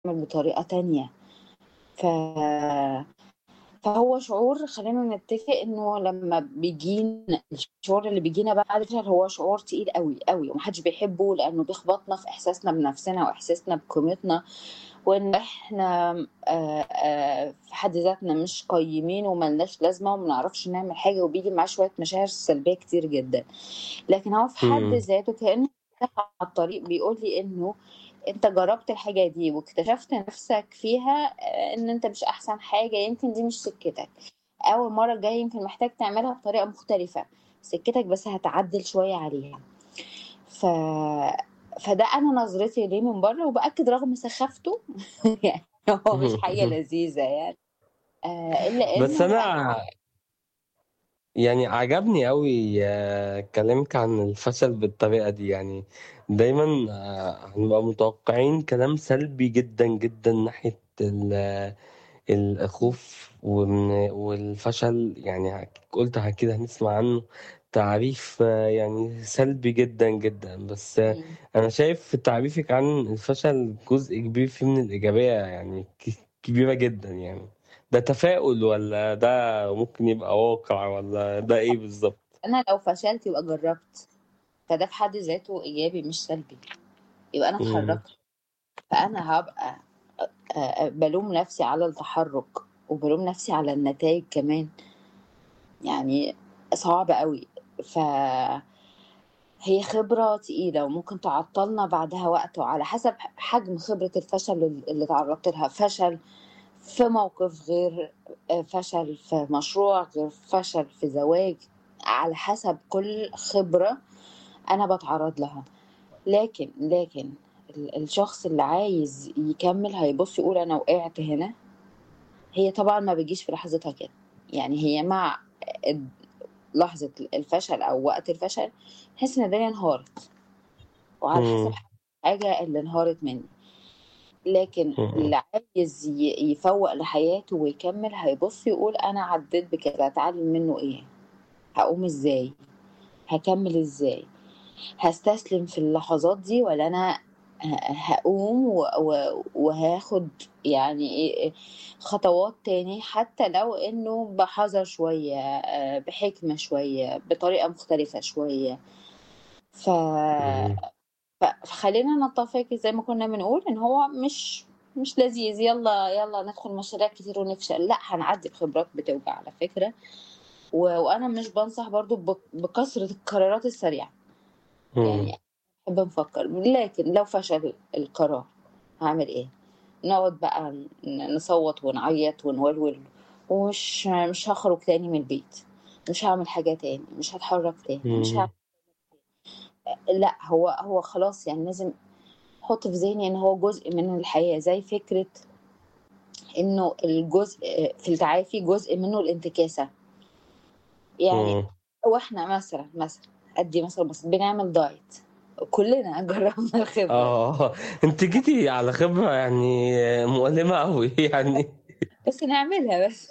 بطريقة تانية. ف فهو شعور خلّينا نتّفق إنه لمّا بيجينا الشعور اللي بيجينا بعد الفشل هو شعور تقيل أوي، أوي وما حدش بيحبه لإنه بيخبطنا في إحساسنا بنفسنا وإحساسنا بقيمتنا، وإن إحنا آآ آآ في حد ذاتنا مش قيّمين وما لناش لازمة وما بنعرفش نعمل حاجة وبييجي معاه شوية مشاعر سلبية كتير جدًا. لكن هو في حد إمم. ذاته كإنه على الطريق بيقول لي إنه أنت جرّبت الحاجة دي واكتشفت نفسك فيها آآ إن أنت مش أحسن حاجة، يمكن دي مش سكتك. أو المرّة الجاية يمكن محتاج تعملها بطريقة مختلفة، سكتك بس هتعدّل شوية عليها. ف فده أنا نظرتي ليه من برّه وبأكد رغم سخافته يعني هو مش حاجة لذيذة يعني. آآ إلا بس إنه لأ أنا يعني عجبني أوي كلامِك عن الفشل بالطريقة دي، يعني دايمًا هنبقى متوقعين كلام سلبي جدًا، جدًا ناحية ال إمم. الخوف وإن والفشل يعني قُلت أكيد هنسمع عنه تعريف يعني سلبي جدًا، جدًا. بس إمم. أنا شايف في تعريفِك عن الفشل جزء كبير فيه من الإيجابية يعني ك كبيرة جدًا يعني. ده تفاؤل والّا ده ممكن يبقى واقع والّا ده إيه بالضبط؟ أنا لو فشلت يبقى جرّبت، فده في حد ذاته إيجابي مش سلبي. يبقى أنا إمم. اتحرّكت، فأنا هابقى أ آآ بالوم نفسي على التحرُّك وبالوم نفسي على النتايج كمان. يعني صعب أوي. ف هي خبرة تقيلة وممكن تعطّلنا بعدها وقت وعلى حسب ح حجم خبرة الفشل ال اللي اتعرّضت لها، فشل في موقف غير آآ فشل في مشروع، غير فشل في زواج، على حسب كل خبرة أنا باتعرّض لها. لكن، لكن ال الشخص اللي عايز يكمّل هيبُص يقول أنا وقعت هنا، هي طبعًا ما بتجيش في لحظتها كده. يعني هي مع اد لحظة الفشل أو وقت الفشل، تحس إن الدنيا انهارت. وعلى حسب إمم. الحاجة اللي انهارت منّي. لكن إمم. اللي عايز ي يفوّق لحياته ويكمّل هيبُص يقول أنا عدّيت بكده، أتعلّم منّه إيه؟ هاقوم إزاي؟ هاكمّل إزاي؟ هاستسلم في اللحظات دي والّا أنا ه هاقوم و و وهاخد يعني إيه، خطوات تاني حتى لو إنه بحذر شوية، آآ بحكمة شوية، بطريقة مختلفة شوية. ف إمم. ف فخلّينا نتّفق زي ما كُنّا بنقول إن هو مش مش لذيذ يالّا يالّا ندخل مشاريع كتير ونفشل، لأ هنعدّي بخبرات بتوجع على فكرة. و وأنا مش بانصح برضه ب بكثرة القرارات السريعة. إمم. يعني نحب نفكّر، لكن لو فشل القرار هاعمل إيه؟ نقعد بقى ن نصوّت ونعيّط ونولول ومش مش هاخرج تاني من البيت، مش هاعمل حاجة تاني، مش هاتحرّك تاني، مش هاع إمم. أ لأ، هو هو خلاص يعني لازم أحُط في ذهني إن هو جزء من الحياة، زي فكرة إنه الجزء في التعافي جزء منّه الانتكاسة. يعني إمم. لو إحنا مثلًا، مثلًا أدّي مثل بسيط بنعمل diet كُلّنا جرّبنا الخبرة دي. آه. أنتِ جيتِ على خبرة يعني مؤلمة أوي يعني. بس نعملها بس.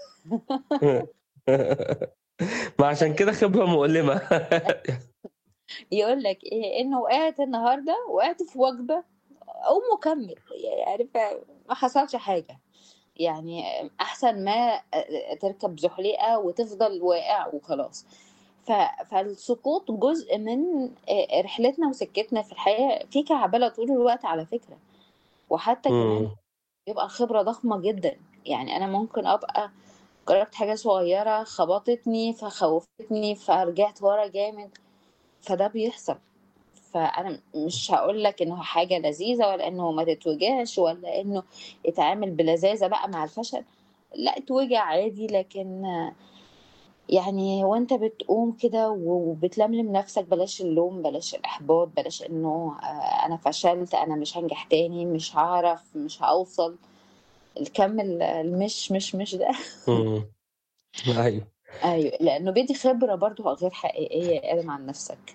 ما عشان كده خبرة مؤلمة. يقول لك إيه، إنه وقعت النهارده، وقعت في وجبة، قوم وكمّل. يعني ف ما حصلش حاجة. يعني أحسن ما أ تركب زحليقة وتفضل واقع وخلاص. ف فالسقوط جزء من آآ رحلتنا وسكتنا في الحياة، في كعبلة طول الوقت على فكرة. وحتى كمان إمم. بيبقى الخبرة ضخمة جدًا. يعني أنا ممكن أبقى جرّبت حاجة صغيّرة خبطتني، فخوّفتني، فرجعت ورا جامد، فده بيحصل. فأنا مش هاقول لك إنه حاجة لذيذة ولا إنه ما تتوجعش ولا إنه اتعامل بلذاذة بقى مع الفشل، لأ اتوجع عادي لكن يعني وأنت بتقوم كده و وبتلملم نفسك بلاش اللوم، بلاش الإحباط، بلاش إنه آآ أنا فشلت، أنا مش هانجح تاني، مش هاعرف، مش هاوصل. الكَم ال المش، مش، مش ده. إمم. أيوه. أيوه. لإنه بيدّي خبرة برضه غير حقيقية يا آدم عن نفسك.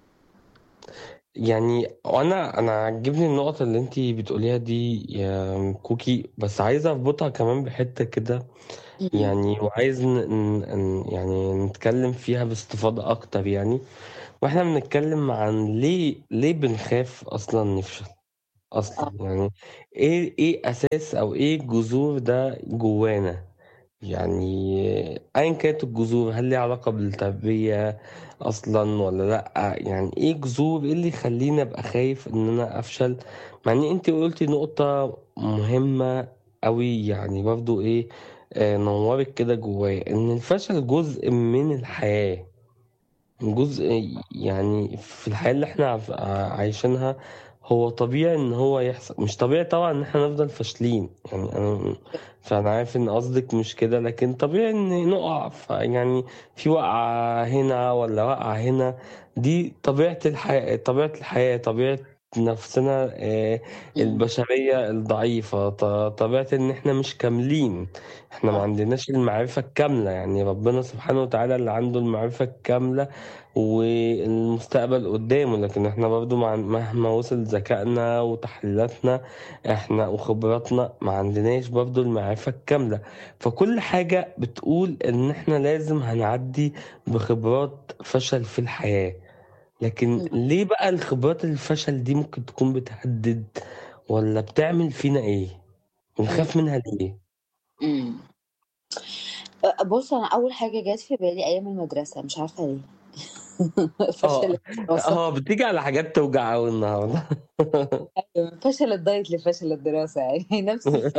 يعني وأنا أنا عاجبني النُقط اللي أنتِ بتقوليها دي يا كوكي، بس عايز أربطها كمان بحتّة كده إمم. يعني وعايز ن ن ن يعني نتكلّم فيها باستفاضة أكتر يعني، وإحنا بنتكلّم عن ليه ليه بنخاف أصلًا نفشل؟ أصلا آه. يعني إيه إيه أساس أو إيه الجذور ده جوانا يعني أيا كانت الجذور هل ليها علاقة بالتربية أصلا ولا لأ يعني إيه جذور إيه اللي يخليني أبقى خايف إن أنا أفشل مع إن أنت قلتي نقطة مهمة أوي يعني برضو إيه آه، نورت كده جوايا إن الفشل جزء من الحياة جزء يعني في الحياة اللي احنا عف- عايشينها هو طبيعي ان هو يحصل مش طبيعي طبعا ان احنا نفضل فاشلين يعني انا فانا عارف ان قصدك مش كده لكن طبيعي ان نقع ف- يعني في وقعة هنا ولا وقعة هنا دي طبيعة الحياة طبيعة الحياة طبيعة نفسنا آه، إمم. البشرية الضعيفة ط- طبيعة ان احنا مش كاملين احنا ما آه. عندناش المعرفة الكاملة يعني ربنا سبحانه وتعالى اللي عنده المعرفة الكاملة والمستقبل قدامه لكن احنا برضو مع مهما وصل ذكائنا وتحليلاتنا احنا وخبراتنا ما عندناش برضو المعرفة الكاملة فكل حاجة بتقول ان احنا لازم هنعدي بخبرات فشل في الحياة لكن إمم. ليه بقى الخبرات الفشل دي ممكن تكون بتهدد ولا بتعمل فينا ايه إمم. ونخاف منها ليه إمم. أ بُص أنا أول حاجة جات في بالي أيام المدرسة مش عارفة ليه فشل اه الدراسة اه بتيجي على حاجات توجع قوي النهارده أيوه من فشل الدايت لفشل الدراسة يعني نفس الف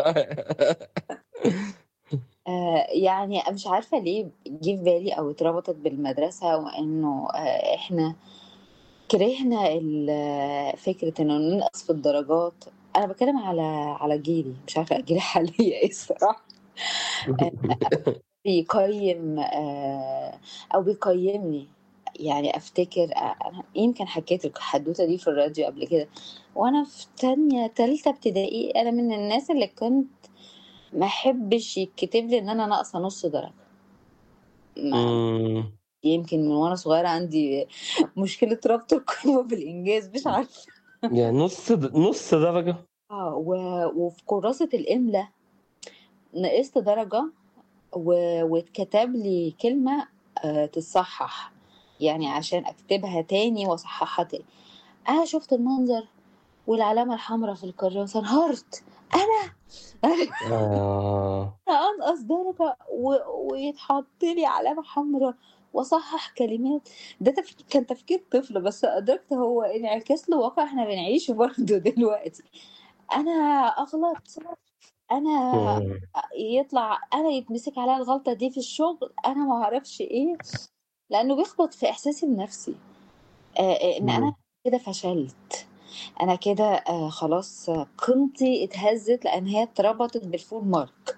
آآ يعني مش عارفة ليه جه في بالي أو اتربطت بالمدرسة وإنه آآ إحنا كرهنا ال فكرة إنه ننقص في الدرجات، أنا باتكلم على على جيلي مش عارفة الجيل الحالي إيه الصراحة آآ بيقيّم آآ أو بيقيّمني، يعني أفتكر أ أنا يمكن حكيت الحدوتة دي في الراديو قبل كده، وأنا في تانية، تالتة ابتدائي أنا من الناس اللي كنت ما أحبش يتكتب لي إن أنا ناقصة نُص درجة. ما إمم. يمكن من وأنا صغيرة عندي مشكلة ربط القيمة بالإنجاز مش عارفة. يعني نُص د نُص درجة؟ آه، و وفي كراسة الإملا نقصت درجة و واتكتب لي كلمة آآ تتصحح، يعني عشان أكتبها تاني وأصححها تاني. أنا شُفت المنظر والعلامة الحمرا في الكراسة انهارت، أنا! آه. أنا أنقص درجة و ويتحط لي علامة حمرا وأصحح كلمات، ده تف كان تفكير طفل بس أدركت هو انعكاس لواقع إحنا بنعيشه برضه دلوقتي. أنا أغلط، أنا إمم. أ يطلع أنا يتمسك عليّا الغلطة دي في الشغل، أنا ما أعرفش إيه، لأنه بيخبط في إحساسي بنفسي. آآ آآ إن أنا إمم. كده فشلت، أنا كده آآ خلاص قيمتي اتهزت لأن هي اتربطت بالfull mark.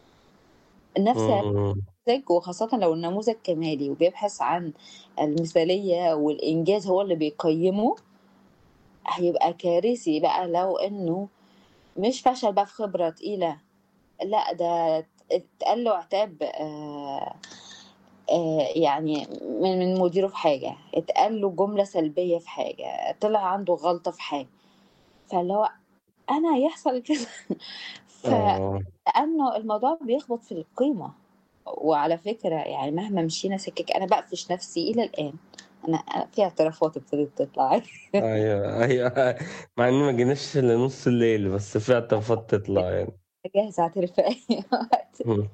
نفس إمم. النموذج وخاصةً لو النموذج كمالي وبيبحث عن المثالية والإنجاز هو اللي بيقيّمه، هيبقى كارثي بقى لو إنه مش فشل بقى في خبرة تقيلة، لأ ده ات اتقال له عتاب آآ آآ يعني من من مديره في حاجة، اتقال له جملة سلبية في حاجة، طلع عنده غلطة في حاجة، فاللي هو أنا يحصل كده ف آه. لأنه الموضوع بيخبط في القيمة، وعلى فكرة يعني مهما مشينا سكك أنا باقفش نفسي إلى الآن، أنا أنا في اعترافات ابتدت تطلع أيوه، أيوه، مع إن ما جيناش لنُص الليل بس في اعترافات تطلع يعني. جاهزة أعترف في أي وقت. إمم.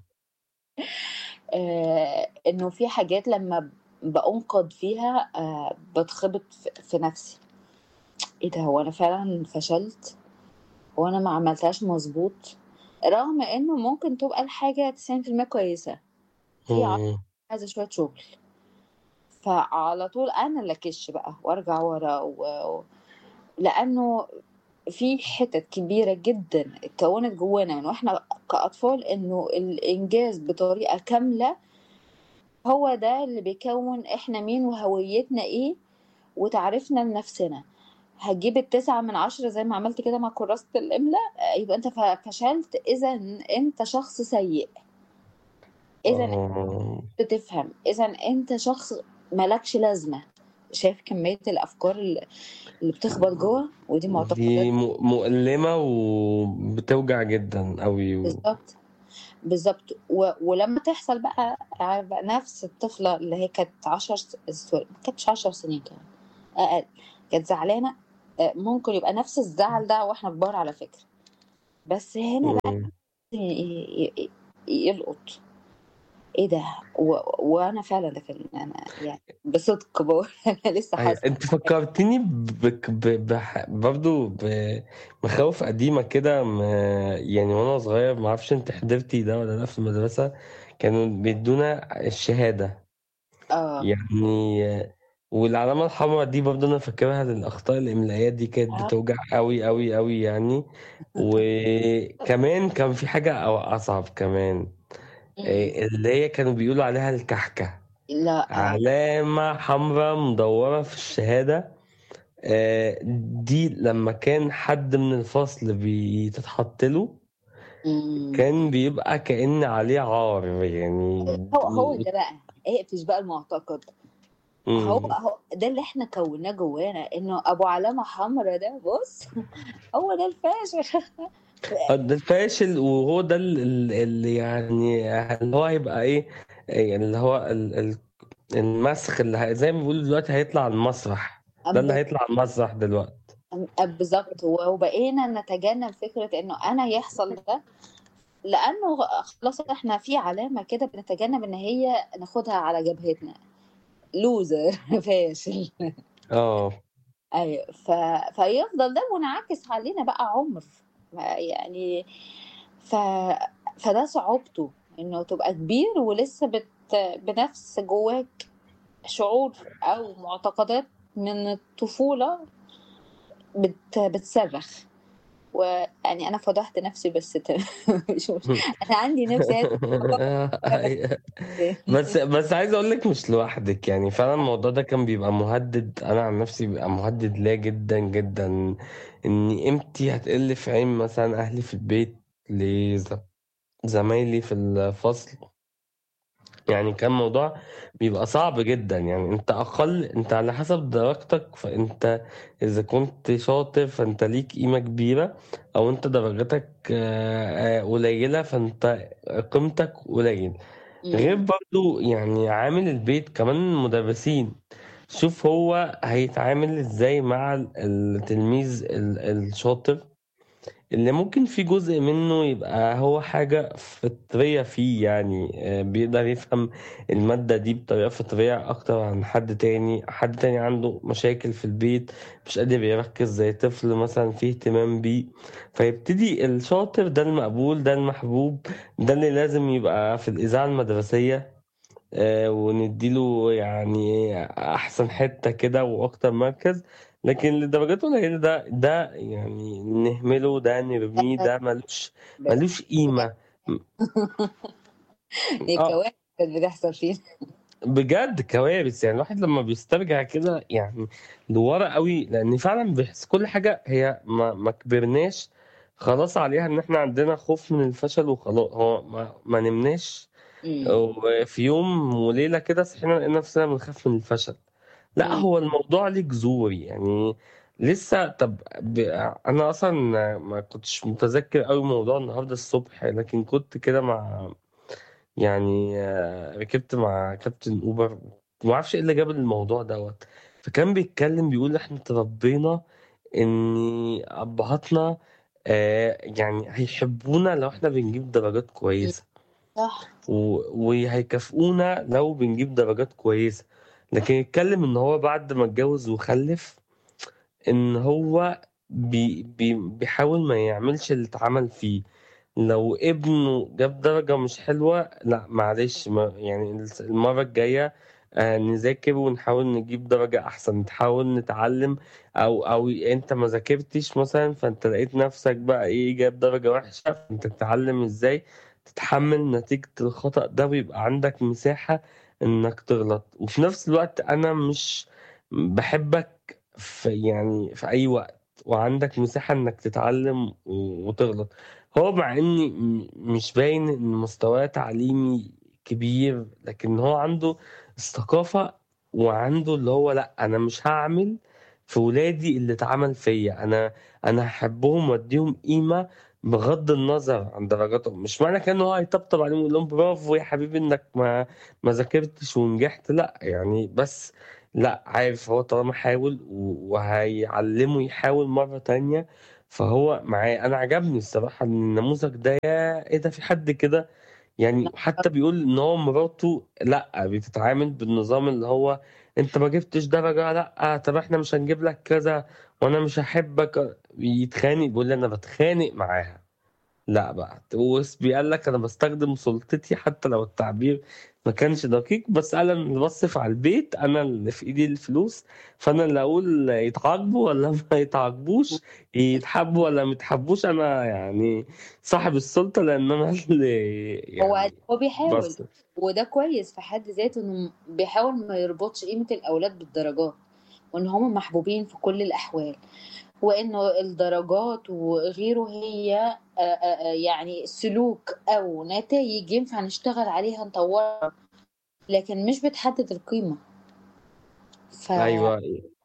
آآ إنه في حاجات لمّا بأُنقد فيها آآ باتخبط في في نفسي. إيه ده هو أنا فعلًا فشلت؟ هو أنا ما عملتهاش مضبوط؟ رغم إنه ممكن تبقى الحاجة 90% كويسة، في ع إمم. عايزة شوية شغل. فعلى طول أنا اللي أكِش بقى وأرجع ورا و لأنه في حِتَت كبيرة جدًا اتكوّنت جوانا من وإحنا كأطفال إنه الإنجاز بطريقة كاملة هو ده اللي بيكوّن إحنا مين وهويتنا إيه وتعريفنا لنفسنا. هتجيب ال9 من 10 زي ما عملت كده مع كراسة الإملا، يبقى أنت ف فشلت إذًا أنت شخص سيء. إذًا آه. بتفهم، إذًا أنت شخص ما لكش لازمة. شايف كمية الأفكار ال اللي بتخبط جوّه؟ ودي معتقدات دي م مؤلمة وبتوجع جدًا أوي و بالضبط، بالضبط. و ولمّا تحصل بقى عارف بقى نفس الطفلة اللي هي كانت 10 س sorry ما كانتش 10 سنين كمان، أقل، كانت زعلانة آه، ممكن يبقى نفس الزعل ده واحنا كبار على فكرة بس هنا بقى مم. ي- ي- يلقط ايه ده و... وانا فعلا ده كان انا يعني بصدق بقول انا لسه أيوة. حاسه انت فكرتني بك ب... بح... برضو بمخاوف قديمة كده م... يعني وانا صغير ما اعرفش انت حضرتي ده ولا لا في المدرسة كانوا بيدونا الشهادة اه يعني والعلامة الحمراء دي برضو انا فاكرها للأخطاء الإملائية دي كانت اه بتوجع قوي قوي قوي يعني وكمان كان في حاجة أو أصعب كمان مم. إيه، اللي هي كانوا بيقولوا عليها الكحكة لا اه علامة حمراء مدورة في الشهادة آه، دي لما كان حد من الفصل بيتحط له مم. كان بيبقى كأن عليه عار يعني هو هو ده بقى اقفش بقى المعتقد هو مم. هو ده اللي احنا كوناه جوانا انه ابو علامه حمراء ده بص هو ده الفاشل ده الفاشل وهو ده ال- ال- اللي يعني اللي هو هيبقى ايه يعني اللي هو ال- ال- المسخ اللي هي- زي ما بيقولوا دلوقتي هيطلع على المسرح ده اللي أم- هيطلع على المسرح دلوقتي أم- بالظبط وبقينا نتجنب فكره انه انا يحصل ده لانه خلاص احنا في علامه كده بنتجنب ان هي ناخدها على جبهتنا لوزر فاشل اه ايوه ف... فيفضل ده منعكس علينا بقى عمر ما- يعني ف... فده صعوبته انه تبقى كبير ولسه بت... بنفس جواك شعور او معتقدات من الطفولة بت... بتصرخ ويعني انا فضحت نفسي بس ت... مش مش انا عندي نفسي أيوة. بس بس عايز اقول لك مش لوحدك يعني فعلا الموضوع ده كان بيبقى مهدد انا عن نفسي بيبقى مهدد ليا جدا جدا ان قيمتي هتقل في عين مثلا اهلي في البيت لزمايلي في الفصل يعني كان موضوع بيبقى صعب جدا يعني انت اقل انت على حسب درجتك فانت اذا كنت شاطر فانت ليك قيمة كبيرة او انت درجتك آه، آه، قليلة فانت قيمتك قليل غير مم. برضو يعني عامل البيت كمان المدرسين شوف هو هيتعامل ازاي مع ال- التلميذ ال- الشاطر اللي ممكن في جزء منه يبقى هو حاجة فطرية فيه يعني آه، بيقدر يفهم المادة دي بطريقة فطرية أكتر عن حد تاني حد تاني عنده مشاكل في البيت مش قادر يركز زي طفل مثلا فيه اهتمام بيه فيبتدي الشاطر ده المقبول ده المحبوب ده اللي لازم يبقى في الإذاعة المدرسية آه، ونديله يعني احسن حتة كده واكتر مركز لكن لدرجات قليلة ده ده يعني نهمله ده نرميه ده ملوش ملوش قيمة دي اه كوارث كانت بتحصل فينا بجد كوارث يعني الواحد لما بيسترجع كده يعني لورا قوي لان فعلا بيحس كل حاجة هي ما, ما كبرناش خلاص عليها ان احنا عندنا خوف من الفشل وخلاص هو ما, ما نمناش مم. وفي يوم وليلة كده صحينا لقينا نفسنا بنخاف من الفشل لا مم. هو الموضوع ليه جذور يعني لسه طب ب... انا اصلا ما كنتش متذكر قوي موضوع النهارده الصبح لكن كنت كده مع يعني آه، ركبت مع كابتن اوبر ما اعرفش ايه اللي جاب الموضوع دوت فكان بيتكلم بيقول احنا اتربينا ان ابهاتنا آه، يعني هيحبونا لو احنا بنجيب درجات كويسة صح و- وهيكافئونا لو بنجيب درجات كويسة لكن يتكلم ان هو بعد ما اتجوز وخلف ان هو بي بي بيحاول ما يعملش اللي اتعمل فيه لو ابنه جاب درجة مش حلوة لا معلش ما يعني المرة الجاية آه، نذاكر ونحاول نجيب درجة أحسن نحاول نتعلم أو أو أنت ما ذاكرتش مثلا فأنت لقيت نفسك بقى إيه جايب درجة وحشة فأنت تتعلم إزاي تتحمل نتيجة الخطأ ده ويبقى عندك مساحة إنك تغلط وفي نفس الوقت أنا مش بحبك في يعني في أي وقت وعندك مساحة إنك تتعلم و- وتغلط هو مع إني م- مش باين إن مستواه تعليمي كبير لكن هو عنده الثقافة وعنده اللي هو لأ أنا مش هعمل في ولادي اللي اتعمل فيا أنا أنا هحبهم وأديهم قيمة بغض النظر عن درجاتهم مش معنى كده إن هو هيطبطب عليهم ويقول لهم برافو يا حبيبي إنك ما ما ذاكرتش ونجحت لأ يعني بس لأ عارف هو طالما حاول و وهيعلّمه يحاول مرّة تانية، فهو معاه. أنا عجبني الصراحة النموذج ده ياه! إيه ده في حد كده! يعني حتى بيقول إن هو مراته لأ، بتتعامل بالنظام اللي هو أنت ما جبتش درجة، لأ، طب إحنا مش هنجيب لك كذا وأنا مش هاحبك، يتخانق بيقول لي: "أنا باتخانق معاها." لأ بقى، وس قال لك: "أنا باستخدم سُلطتي حتى لو التعبير ما كانش دقيق، بس أنا اللي باصرف على البيت، أنا اللي في إيدي الفلوس، فأنا اللي أقول يتعاقبوا والّا ما يتعاقبوش، يتحابوا والّا ما يتحابوش، أنا يعني صاحب السُلطة لإن أنا اللي هو يعني هو بيحاول، باصرف." وده كويس في حد ذاته إنه بيحاول ما يربطش قيمة الأولاد بالدرجات، وإن هم محبوبين في كل الأحوال، وإنه الدرجات وغيره هي آآ آآ يعني سلوك أو نتايج ينفع نشتغل عليها نطوّرها، لكن مش بتحدد القيمة. ف أيوه.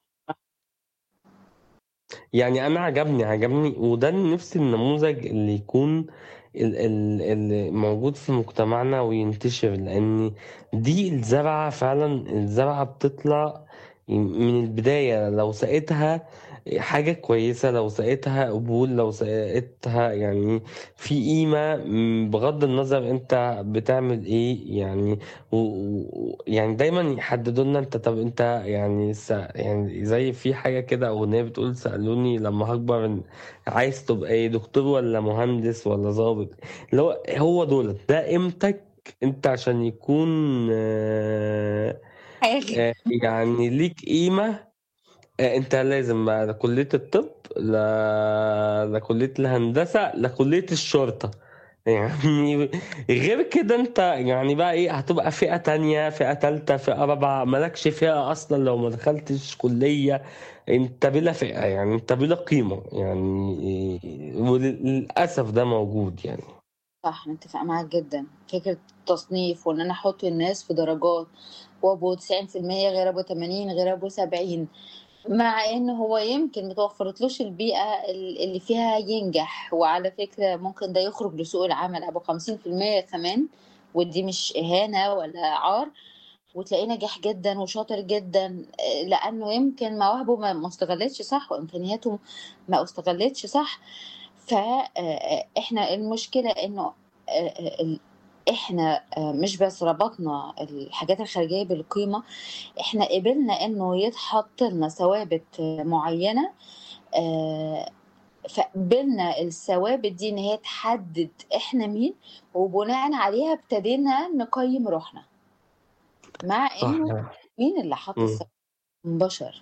يعني أنا عجبني، عجبني وده نفسي النموذج اللي يكون ال ال اللي موجود في مجتمعنا وينتشر، لإن دي الزرعة فعلًا الزرعة بتطلع من البداية لو سقيتها حاجة كويسة، لو سقيتها قبول، لو سقيتها يعني في قيمة م بغض النظر أنت بتعمل إيه، يعني و و يعني دايمًا يحددوا لنا أنت طب أنت يعني س يعني زي في حاجة كده أغنية بتقول سألوني لمّا هاكبر إن عايز تبقى إيه، دكتور والّا مهندس والّا ضابط؟ اللي هو هو دُولة، ده قيمتك أنت عشان يكون آآ حاجة يعني ليك قيمة آآ أنت لازم لا كلية الطب، لا لا كلية الهندسة، لا كلية الشرطة، يعني غير كده أنت يعني بقى إيه، هتبقى فئة تانية، فئة تالتة، فئة رابعة، ما لكش فئة أصلًا لو ما دخلتش كلية، أنت بلا فئة، يعني أنت بلا قيمة، يعني وللأسف ده موجود يعني. صح، أنا متفقة معاك جدًا، فكرة التصنيف وإن أنا أحط الناس في درجات، وأبو 90% غير أبو 80 غير أبو 70 مع إن هو يمكن ما توفرتلوش البيئة ال اللي فيها ينجح، وعلى فكرة ممكن ده يخرج لسوق العمل أبو 50% كمان، ودي مش إهانة ولا عار، وتلاقيه ناجح جدًا وشاطر جدًا آآ لأنه يمكن مواهبه ما ما استغلتش صح، وإمكانياته ما استغلتش صح، ف آآ إحنا المشكلة إنه آآ ال إحنا آآ مش بس ربطنا الحاجات الخارجية بالقيمة، إحنا قبلنا إنه يتحط لنا ثوابت معيّنة آآ فقبلنا الثوابت دي إن هي تحدد إحنا مين، وبناءً عليها ابتدينا نقيّم روحنا. مع صح. إنه مين اللي حط إمم. الثوابت؟ بشر.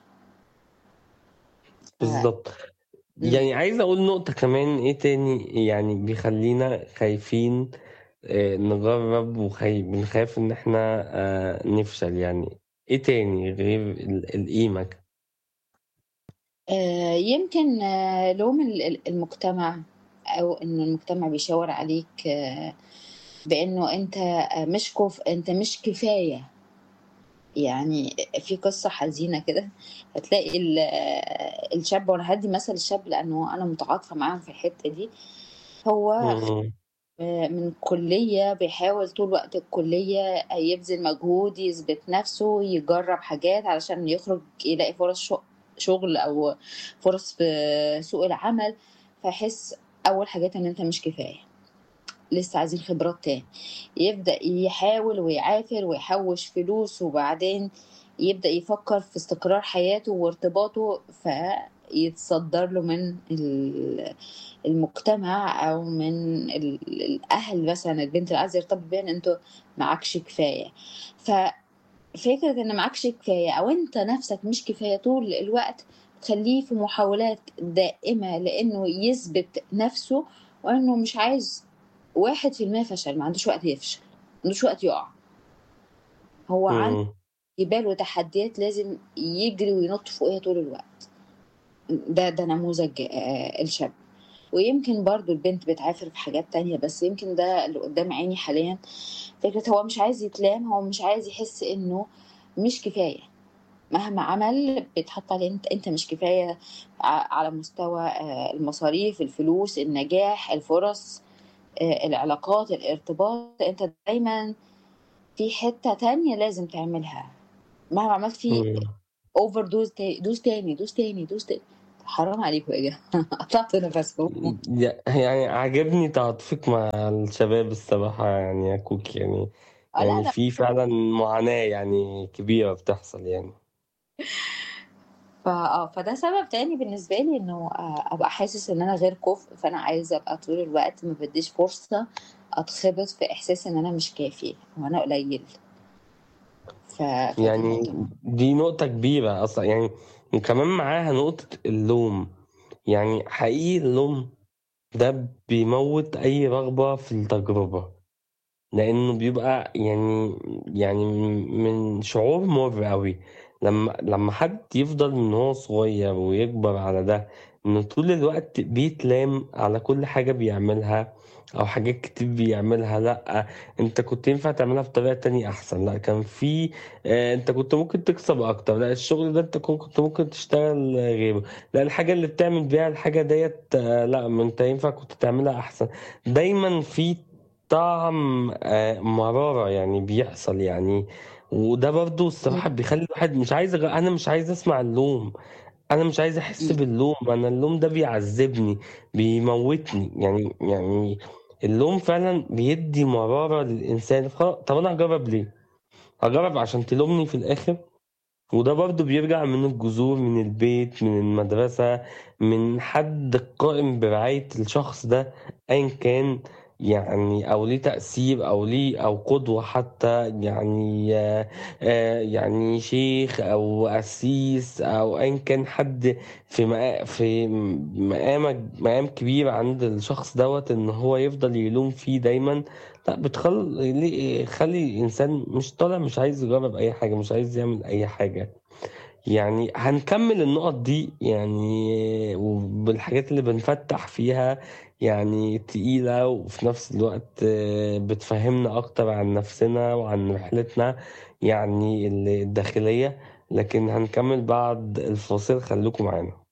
ف بالضبط. إمم. يعني عايز أقول نقطة كمان إيه تاني يعني بيخلّينا خايفين آآ نجرّب وخاي بنخاف إن إحنا آآ نفشل يعني، إيه تاني غير ال القيمة ك آآ يمكن لوم ال ال المجتمع، أو إن المجتمع بيشاور عليك بإنه أنت مش كُفء، أنت مش كفاية. يعني في قصة حزينة كده، هتلاقي ال الشاب وأنا هادّي مثل الشاب لأنه أنا متعاطفة معاهم في الحتّة دي، هو خ إمم. آآ من كُلّية بيحاول طول وقت الكُلّية يبذل مجهود، يثبت نَفْسه، يجرّب حاجات علشان يخرج يلاقي فرص ش شغل أو فرص في سوق العمل، فيحس أول حاجات إن أنت مش كفاية، لسه عايزين خبرات تاني، يبدأ يحاول ويعافر ويحوّش فلوس، وبعدين يبدأ يفكّر في استقرار حياته وارتباطه، فيتصدّر له من ال المجتمع أو من ال الأهل مثلًا البنت اللي عايز يرتبط بيها إن أنت معاكش كفاية، ففكرة إن معاكش كفاية أو أنت نَفْسك مش كفاية طول الوقت، تخلّيه في محاولات دائمة لإنه يثبت نَفْسه، وإنه مش عايز 1% فشل، ما عندوش وقت يفشل، ما عندوش وقت يُقع. هو عنده إمم. جبال وتحديات لازم يجري وينُط فوقيها طول الوقت. ده ده نموذج آآ الشاب. ويمكن برضه البنت بتعافر في حاجات تانية، بس يمكن ده اللي قدّام عيني حاليًا، فكرة هو مش عايز يتلام، هو مش عايز يحس إنه مش كفاية، مهما عمل بيتحط عليه أنت أنت مش كفاية ع على مستوى آآ المصاريف، الفلوس، النجاح، الفُرَص، آآ العلاقات، الارتباط، أنت دايمًا في حتّة تانية لازم تعملها، مهما عملت في إمم. اوفر دوز تاني دوز تاني دوز تاني دوز تاني حرام عليكم يا جماعه قطعت نفسكم يعني عجبني تعاطفك مع الشباب الصراحة يعني يا كوكي يعني اه لا يعني لا في فعلا معاناة يعني كبيرة بتحصل يعني فا اه فده سبب تاني بالنسبه لي انه آه، ابقى حاسس ان انا غير كفء فانا عايزه ابقى طول الوقت ما بديش فرصه اتخبط في احساس ان انا مش كافي وانا قليل ف... فدي يعني نقطه دي نقطة كبيرة أصلا يعني وكمان معاها نقطة اللوم يعني حقيقي اللوم ده بيموت أي رغبة في التجربة لأنه بيبقى يعني يعني من شعور مر أوي لما لما حد يفضل من هو صغير ويكبر على ده إنه طول الوقت بيتلام على كل حاجة بيعملها أو حاجات كتير بيعملها لأ أنت كنت ينفع تعملها بطريقة تانية أحسن لأ كان في آه، أنت كنت ممكن تكسب أكتر لأ الشغل ده أنت كن- كنت ممكن تشتغل غيره لأ الحاجة اللي بتعمل بيها الحاجة ديت آه، لأ ما أنت ينفع كنت تعملها أحسن دايما في طعم آه، مرارة يعني بيحصل يعني وده برضو الصراحة مم. بيخلي الواحد مش عايز أغ- أنا مش عايز أسمع اللوم أنا مش عايز أحس مم. باللوم أنا اللوم ده بيعذبني بيموتني يعني يعني اللوم فعلا بيدي مرارة للإنسان خلاص طب أنا هجرب ليه؟ هجرب عشان تلومني في الآخر وده برضو بيرجع من الجذور من البيت من المدرسة من حد قائم برعاية الشخص ده أيا كان يعني أو ليه تأثير أو ليه أو قدوة حتى يعني آه، آه، يعني شيخ أو قسيس أو أيا كان حد في مقا- في مقام مقام كبير عند الشخص دوت إن هو يفضل يلوم فيه دايما لا بتخلي خلي الإنسان مش طالع مش عايز يجرب أي حاجة مش عايز يعمل أي حاجة يعني هنكمل النقط دي يعني وبالحاجات اللي بنفتح فيها يعني تقيلة وفي نفس الوقت آه، بتفهمنا أكتر عن نفسنا وعن رحلتنا يعني الداخلية لكن هنكمل بعد الفاصل خليكم معانا